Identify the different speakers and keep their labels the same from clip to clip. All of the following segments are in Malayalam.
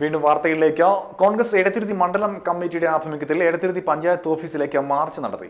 Speaker 1: വീണ്ടും വാർത്തകളിലേക്ക് കോൺഗ്രസ് എടത്തിരുത്തി മണ്ഡലം കമ്മിറ്റിയുടെ ആഭിമുഖ്യത്തിൽ എടത്തിരുത്തി പഞ്ചായത്ത് ഓഫീസിലേക്ക് മാർച്ച് നടത്തി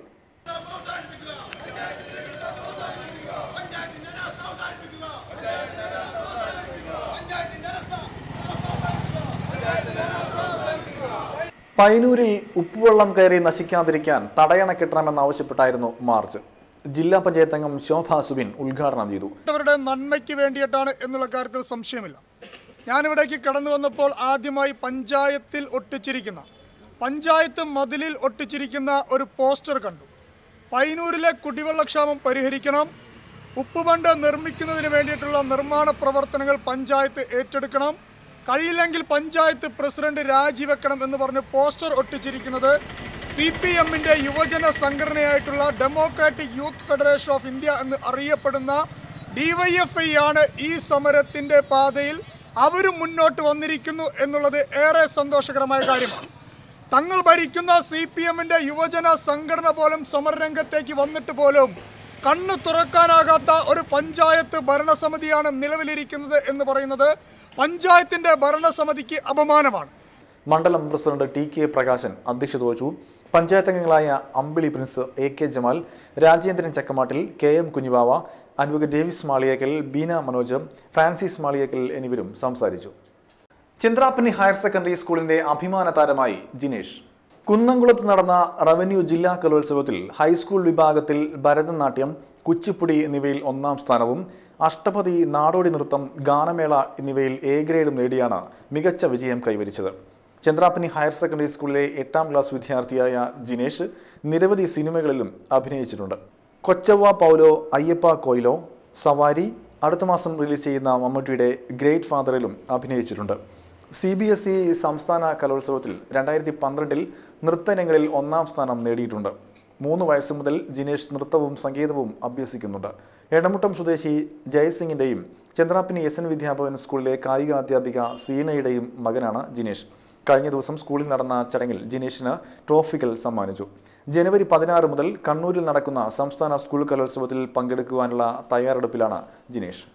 Speaker 1: പൈനൂരിൽ ഉപ്പുവെള്ളം കയറി നശിക്കാതിരിക്കാൻ തടയണ കെട്ടണമെന്നാവശ്യപ്പെട്ടായിരുന്നു മാർച്ച് ജില്ലാ പഞ്ചായത്ത് അംഗം ശോഭ സുബിൻ ഉദ്ഘാടനം ചെയ്തു
Speaker 2: അവരുടെ നന്മയ്ക്ക് വേണ്ടിയിട്ടാണ് എന്നുള്ള കാര്യത്തിൽ സംശയമില്ല ഞാനിവിടേക്ക് കടന്നു വന്നപ്പോൾ ആദ്യമായി പഞ്ചായത്തിൽ ഒട്ടിച്ചിരിക്കുന്ന പഞ്ചായത്ത് മതിലിൽ ഒട്ടിച്ചിരിക്കുന്ന ഒരു പോസ്റ്റർ കണ്ടു പൈനൂരിലെ കുടിവെള്ളക്ഷാമം പരിഹരിക്കണം ഉപ്പുബണ്ട് നിർമ്മിക്കുന്നതിന് വേണ്ടിയിട്ടുള്ള നിർമ്മാണ പ്രവർത്തനങ്ങൾ പഞ്ചായത്ത് ഏറ്റെടുക്കണം കഴിയില്ലെങ്കിൽ പഞ്ചായത്ത് പ്രസിഡന്റ് രാജിവെക്കണം എന്ന് പറഞ്ഞ് പോസ്റ്റർ ഒട്ടിച്ചിരിക്കുന്നത് സി പി എമ്മിൻ്റെ യുവജന സംഘടനയായിട്ടുള്ള democratic youth federation of India എന്ന് അറിയപ്പെടുന്ന ഡിവൈഎഫ്ഐ ആണ് ഈ സമരത്തിൻ്റെ പാതയിൽ അവരും മുന്നോട്ട് വന്നിരിക്കുന്നു എന്നുള്ളത് ഏറെ സന്തോഷകരമായ കാര്യമാണ് തങ്ങൾ ഭരിക്കുന്ന സി പി എമ്മിൻ്റെ യുവജന സംഘടന പോലും സമരരംഗത്തേക്ക് വന്നിട്ട് പോലും കണ്ണു തുറക്കാനാകാത്ത ഒരു പഞ്ചായത്ത് ഭരണസമിതിയാണ് നിലവിലിരിക്കുന്നത് എന്ന് പറയുന്നത് പഞ്ചായത്തിൻ്റെ ഭരണസമിതിക്ക് അപമാനമാണ്
Speaker 1: മണ്ഡലം പ്രസിഡന്റ് ടി കെ പ്രകാശൻ അധ്യക്ഷത വഹിച്ചു പഞ്ചായത്ത് അംഗങ്ങളായ Ambili Prince A K Jamal Rajendran Chakkamattil K M Kunjuvava advocate Davis Maliyekkal Beena Manoj Francis Maliyekkal എന്നിവരും സംസാരിച്ചു ചിന്ത്രാപ്പനി ഹയർ സെക്കൻഡറി സ്കൂളിന്റെ അഭിമാന താരമായി ജിനേഷ് കുന്നംകുളത്ത് നടന്ന റവന്യൂ ജില്ലാ കലോത്സവത്തിൽ ഹൈസ്കൂൾ വിഭാഗത്തിൽ ഭരതനാട്യം കുച്ചിപ്പുടി എന്നിവയിൽ ഒന്നാം സ്ഥാനവും അഷ്ടപതി നാടോടി നൃത്തം ഗാനമേള എന്നിവയിൽ എ ഗ്രേഡും നേടിയാണ് മികച്ച വിജയം കൈവരിച്ചത് ചന്ദ്രാപ്പനി ഹയർ സെക്കൻഡറി സ്കൂളിലെ എട്ടാം ക്ലാസ് വിദ്യാർത്ഥിയായ ജിനേഷ് നിരവധി സിനിമകളിലും അഭിനയിച്ചിട്ടുണ്ട് കൊച്ചവ പൗലോ അയ്യപ്പ കൊയ്ലോ സവാരി അടുത്ത മാസം റിലീസ് ചെയ്യുന്ന മമ്മൂട്ടിയുടെ ഗ്രേറ്റ് ഫാദറിലും അഭിനയിച്ചിട്ടുണ്ട് സി ബി എസ് ഇ സംസ്ഥാന കലോത്സവത്തിൽ രണ്ടായിരത്തി പന്ത്രണ്ടിൽ നൃത്തനങ്ങളിൽ ഒന്നാം സ്ഥാനം നേടിയിട്ടുണ്ട് മൂന്ന് വയസ്സ് മുതൽ ജിനേഷ് നൃത്തവും സംഗീതവും അഭ്യസിക്കുന്നുണ്ട് എടമുട്ടം സ്വദേശി ജയസിംഗിൻ്റെയും ചന്ദ്രാപ്പിനി എസ് എൻ വിദ്യാഭവൻ സ്കൂളിലെ കായിക അധ്യാപിക സീനയുടെയും മകനാണ് ജിനേഷ് കഴിഞ്ഞ ദിവസം സ്കൂളിൽ നടന്ന ചടങ്ങിൽ ജിനേഷിന് ട്രോഫികൾ സമ്മാനിച്ചു ജനുവരി പതിനാറ് മുതൽ കണ്ണൂരിൽ നടക്കുന്ന സംസ്ഥാന സ്കൂൾ കലോത്സവത്തിൽ പങ്കെടുക്കുവാനുള്ള തയ്യാറെടുപ്പിലാണ് ജിനേഷ്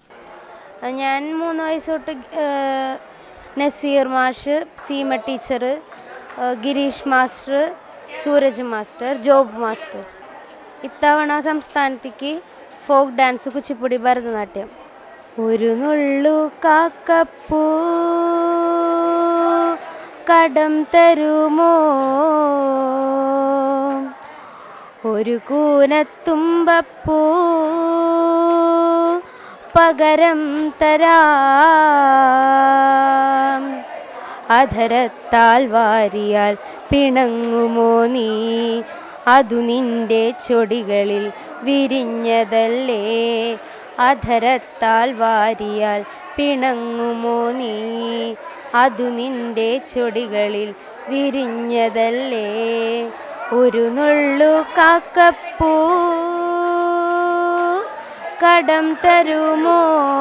Speaker 3: ഞാൻ മൂന്ന് വയസ്സ് തൊട്ട് ഏഹ്, നസീർ മാഷ് Seema teacher Girish master Sooraj master Job master ഇത്തവണ സംസ്ഥാനത്തേക്ക് ഫോക്ക് ഡാൻസ് കുച്ചിപ്പുടി ഭരതനാട്യം ഒരു നുള്ളു കാക്കപ്പൂ കടം തരുമോ ഒരു കൂനത്തുമ്പപ്പൂ പകരം തരാം അധരത്താൽ വാരിയാൽ പിണങ്ങുമോ നീ അതു നിന്റെ ചൊടികളിൽ വിരിഞ്ഞതല്ലേ അധരത്താൽ വാരിയാൽ പിണങ്ങുമോ നീ അതു നിന്റെ ചൊടികളിൽ വിരിഞ്ഞതല്ലേ ഒരു നുള്ളു കാക്കപ്പൂ കടം തരുമോ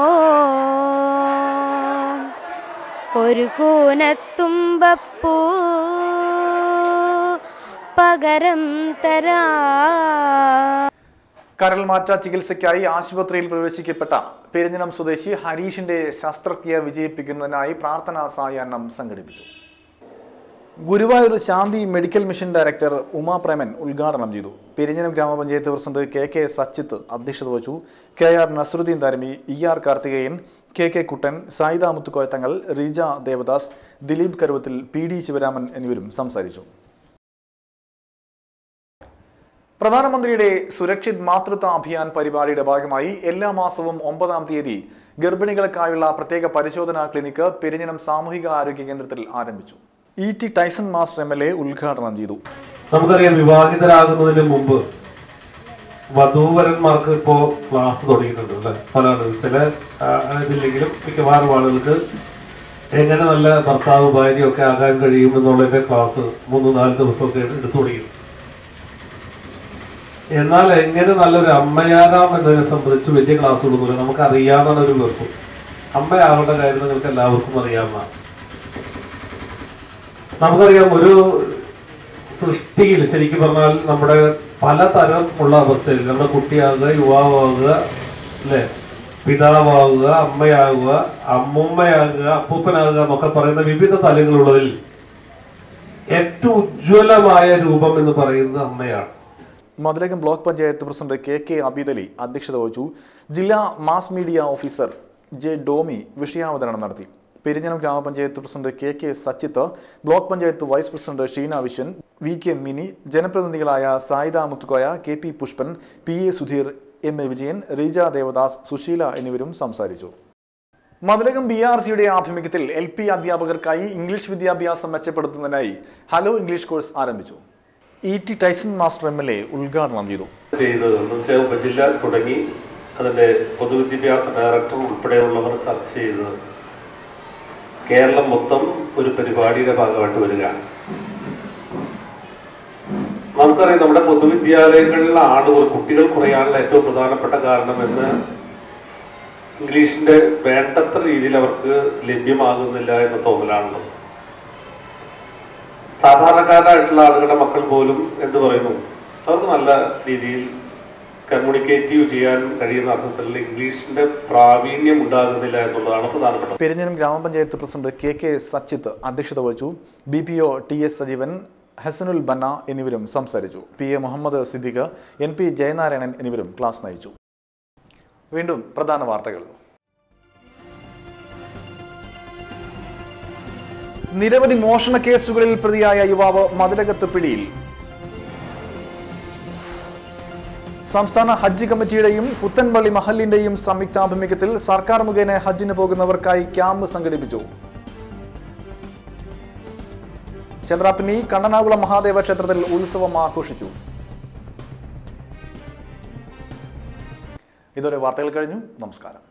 Speaker 3: ഒരു കൂനത്തുമ്പപ്പൂ പകരം തരാ
Speaker 1: കരൾമാറ്റ ചികിത്സയ്ക്കായി ആശുപത്രിയിൽ പ്രവേശിക്കപ്പെട്ട പെരിഞ്ഞനം സ്വദേശി ഹരീഷിന്റെ ശസ്ത്രക്രിയ വിജയിപ്പിക്കുന്നതിനായി പ്രാർത്ഥനാ സായാഹ്നം സംഘടിപ്പിച്ചു Guruvayur Shanti medical mission director Uma Preman ഉദ്ഘാടനം ചെയ്തു പെരിഞ്ഞനം ഗ്രാമപഞ്ചായത്ത് പ്രസിഡന്റ് കെ കെ സച്ചിത്ത് അധ്യക്ഷത വഹിച്ചു K R Nasaruddin Tharami E R Karthikeyan K K Kuttan Sayida Muthukoyathangal Reeja Devadas Dileep Karuvathil P D Sivaraman എന്നിവരും സംസാരിച്ചു പ്രധാനമന്ത്രിയുടെ സുരക്ഷിത് മാതൃത്വ അഭിയാൻ പരിപാടിയുടെ ഭാഗമായി എല്ലാ മാസവും ഒമ്പതാം തീയതി ഗർഭിണികൾക്കായുള്ള പ്രത്യേക പരിശോധനാ ക്ലിനിക്ക് പെരിഞ്ഞനം സാമൂഹിക ആരോഗ്യ കേന്ദ്രത്തിൽ ആരംഭിച്ചു E T Tyson master M L A ഉദ്ഘാടനം ചെയ്തു
Speaker 4: നമുക്കറിയാം വിവാഹിതരാകുന്നതിന് മുമ്പ് വധൂവരന്മാർക്ക് ഇപ്പോ ക്ലാസ് തുടങ്ങിയിട്ടുണ്ട് അല്ലെ പല ആളുകൾ ചില ആ, ഇതില്ലെങ്കിലും മിക്കവാറും ആളുകൾക്ക് എങ്ങനെ നല്ല ഭർത്താവ് ഭാര്യ ഒക്കെ ആകാൻ കഴിയും എന്നുള്ളതിന്റെ ക്ലാസ് മൂന്ന് നാല് ദിവസമൊക്കെ എടുത്തു തുടങ്ങി എന്നാൽ എങ്ങനെ നല്ലൊരു അമ്മയാകാം എന്നതിനെ സംബന്ധിച്ച് വലിയ ക്ലാസ്സുകളൊന്നുമില്ല നമുക്ക് അറിയാവുന്ന ഒരു വെറുപ്പ് അമ്മയാവേണ്ട കാര്യം നിങ്ങൾക്ക് എല്ലാവർക്കും അറിയാവുന്നതാണ് നമുക്കറിയാം ഒരു സൃഷ്ടിയിൽ ശരിക്കും പറഞ്ഞാൽ നമ്മുടെ പലതരം ഉള്ള അവസ്ഥയിൽ നമ്മുടെ കുട്ടിയാകുക യുവാവാകുക അല്ലേ പിതാവാകുക അമ്മയാകുക അമ്മുമ്മയാകുക അപ്പൂപ്പനാകുക എന്നൊക്കെ പറയുന്ന വിവിധ തലങ്ങളുള്ളതിൽ ഏറ്റവും ഉജ്ജ്വലമായ രൂപം എന്ന് പറയുന്നത് അമ്മയാണ്
Speaker 1: Mathilakam block panchayat president K K Abeed Ali അധ്യക്ഷത വഹിച്ചു ജില്ലാ mass media officer J Domi വിഷയാവതരണം നടത്തി പെരിഞ്ഞനം ഗ്രാമപഞ്ചായത്ത് president K K Sachith block panchayat vice president Sheena Viswan V K Mini ജനപ്രതിനിധികളായ Sayida Muthukoya K P Pushpan P A Sudheer M A Vijayan Reeja Devadas Susheela എന്നിവരും സംസാരിച്ചു മതിലകം ബി ആർ സിയുടെ ആഭിമുഖ്യത്തിൽ എൽ പി അധ്യാപകർക്കായി ഇംഗ്ലീഷ് വിദ്യാഭ്യാസം മെച്ചപ്പെടുത്തുന്നതിനായി ഹലോ ഇംഗ്ലീഷ് കോഴ്സ് ആരംഭിച്ചു E T Tyson master M L A ഉദ്ഘാടനം ചെയ്തു
Speaker 4: ചെയ്തത് എന്ന് വെച്ചാൽ ഉപജില്ല തുടങ്ങി അതിൻ്റെ പൊതുവിദ്യാഭ്യാസ ഡയറക്ടർ ഉൾപ്പെടെയുള്ളവർ ചർച്ച ചെയ്ത് കേരളം മൊത്തം ഒരു പരിപാടിയുടെ ഭാഗമായിട്ട് വരികയാണ് നമുക്കറിയാം നമ്മുടെ പൊതുവിദ്യാലയങ്ങളിലാണ് ഒരു കുട്ടികൾ കുറയാനുള്ള ഏറ്റവും പ്രധാനപ്പെട്ട കാരണം എന്ന് ഇംഗ്ലീഷിന്റെ വേണ്ടത്ര രീതിയിൽ അവർക്ക് ലഭ്യമാകുന്നില്ല എന്ന തോന്നലാണുള്ളത് സാധാരണക്കാരായിട്ടുള്ള ആളുകളുടെ മക്കൾ പോലും എന്ത് പറയുന്നു അവർക്ക് നല്ല രീതിയിൽ കമ്മ്യൂണിക്കേറ്റീവ് ചെയ്യാൻ കഴിയുന്ന അർത്ഥത്തിൽ ഇംഗ്ലീഷിന്റെ പ്രാവീണ്യം ഉണ്ടാകുന്നില്ല എന്നുള്ളതാണ് പ്രധാനപ്പെട്ടത്
Speaker 1: പെരിഞ്ഞനം ഗ്രാമപഞ്ചായത്ത് പ്രസിഡന്റ് കെ കെ സച്ചിത്ത് അധ്യക്ഷത വഹിച്ചു B P O T S Sajeevan Hasanul Banna എന്നിവരും സംസാരിച്ചു P A Muhammad Siddique N P Jayanarayanan എന്നിവരും ക്ലാസ് നയിച്ചു വീണ്ടും പ്രധാന വാർത്തകൾ നിരവധി മോഷണ കേസുകളിൽ പ്രതിയായ യുവാവ് മതിലകത്ത് പിടിയിൽ സംസ്ഥാന ഹജ്ജ് കമ്മിറ്റിയുടെയും പുത്തൻപള്ളി മഹലിന്റെയും സംയുക്താഭിമുഖ്യത്തിൽ സർക്കാർ മുഖേന ഹജ്ജിന് പോകുന്നവർക്കായി ക്യാമ്പ് സംഘടിപ്പിച്ചു ചന്ദ്രാപ്പിനി കണ്ണനാകുളം മഹാദേവ ക്ഷേത്രത്തിൽ ഉത്സവം ആഘോഷിച്ചു ഇതോടെ വാർത്തകൾ കഴിഞ്ഞു നമസ്കാരം